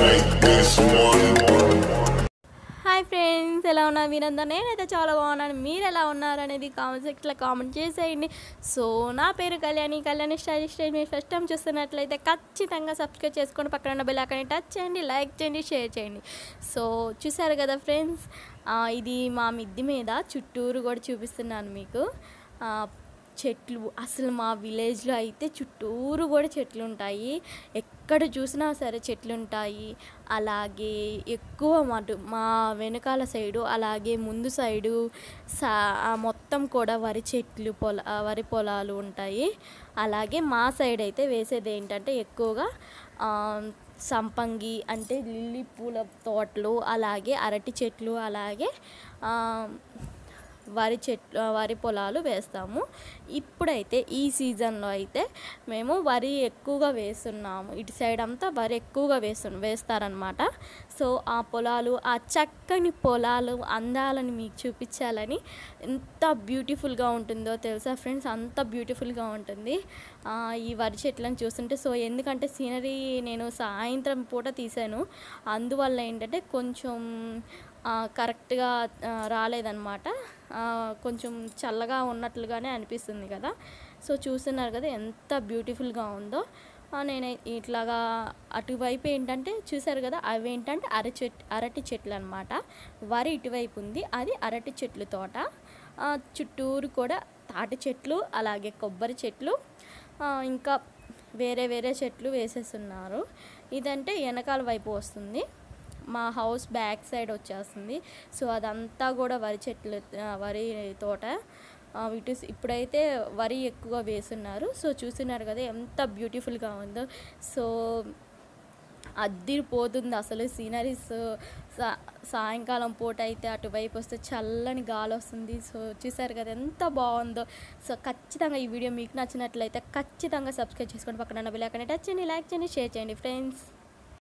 like this one. Hi friends ఎలా ఉన్నారు మీరందరూ నేనైతే చాలా బాగున్నాను మీరు ఎలా ఉన్నారు అనేది కామెంట్ సెక్షన్లో కామెంట్ చేసేయండి సో నా పేరు కళ్యాణి కళ్యాణి స్టైల్ స్టైల్ మీరు ఫస్ట్ టైం చూస్తున్నట్లయితే ఖచ్చితంగా సబ్స్క్రైబ్ చేసుకొని పక్కన ఉన్న బెల్ ఐకాన్ని టచ్ చేయండి లైక్ చేయండి షేర్ చేయండి సో చూసారు కదా ఫ్రెండ్స్ ఇది మా మిద్ది మీద చుట్టూరు కూడా చూపిస్తున్నాను మీకు ఆ, చెట్లు అసలు మా విలేజ్లో అయితే చుట్టూరు కూడా చెట్లు ఉంటాయి ఎక్కడ చూసినా సరే చెట్లు ఉంటాయి అలాగే ఎక్కువ మటు మా వెనకాల సైడు అలాగే ముందు సైడు సా ఆ మొత్తం కూడా వరి చెట్లు పొల ఆ వరి పొలాలు ఉంటాయి అలాగే మా సైడ్ అయితే వేసేది ఏంటంటే ఎక్కువగా ఆ, సంపంగి అంటే లిల్లీ పూల తోటలు అలాగే అరటి చెట్లు అలాగే ఆ, వరి చెట్లు వరి పొలాలు వేస్తాము ఇప్పుడైతే ఈ సీజన్లో అయితే మేము వరి ఎక్కువగా వేస్తున్నాము ఇటు సైడ్ అంతా వరి ఎక్కువగా వేస్తు వేస్తారనమాట సో ఆ పొలాలు ఆ చక్కని పొలాలు అందాలని మీకు చూపించాలని ఎంత బ్యూటిఫుల్గా ఉంటుందో తెలుసా ఫ్రెండ్స్ అంత బ్యూటిఫుల్గా ఉంటుంది ఆ, ఈ వరి చెట్లను చూస్తుంటే సో ఎందుకంటే సీనరీ నేను సాయంత్రం పూట తీసాను అందువల్ల ఏంటంటే కొంచెం ఆ, కరెక్ట్గా ఆ, రాలేదన్నమాట ఆ, కొంచెం చల్లగా ఉన్నట్లుగానే అనిపిస్తుంది కదా సో చూస్తున్నారు కదా ఎంత బ్యూటిఫుల్గా ఉందో ఆ, నేను ఇట్లాగా అటువైపు ఏంటంటే చూసారు కదా అవి ఏంటంటే అరటి చెట్ అరటి చెట్లు అనమాట వరి ఇటువైపు ఉంది అది అరటి చెట్లు తోట ఆ, చుట్టూరు కూడా తాటి చెట్లు అలాగే కొబ్బరి చెట్లు ఆ, ఇంకా వేరే వేరే చెట్లు వేసేస్తున్నారు ఇదంటే వెనకాల వైపు వస్తుంది మా హౌస్ బ్యాక్ సైడ్ వచ్చేస్తుంది సో అదంతా కూడా వరి చెట్లు ఆ, వరి తోట ఆ, ఇటు స్- ఇప్పుడైతే వరి ఎక్కువగా వేస్తున్నారు సో చూస్తున్నారు కదా ఎంత బ్యూటిఫుల్గా ఉందో సో అద్దిరిపోతుంది అసలు సీనరీస్ సా సాయంకాలం పూట అయితే అటువైపు వస్తే చల్లని గాలి వస్తుంది సో చూసారు కదా ఎంత బాగుందో సో ఖచ్చితంగా ఈ వీడియో మీకు నచ్చినట్లయితే ఖచ్చితంగా సబ్స్క్రైబ్ చేసుకోండి పక్కన బెల్ ఐకాన్ టచ్ చేయండి లైక్ చేయండి షేర్ చేయండి ఫ్రెండ్స్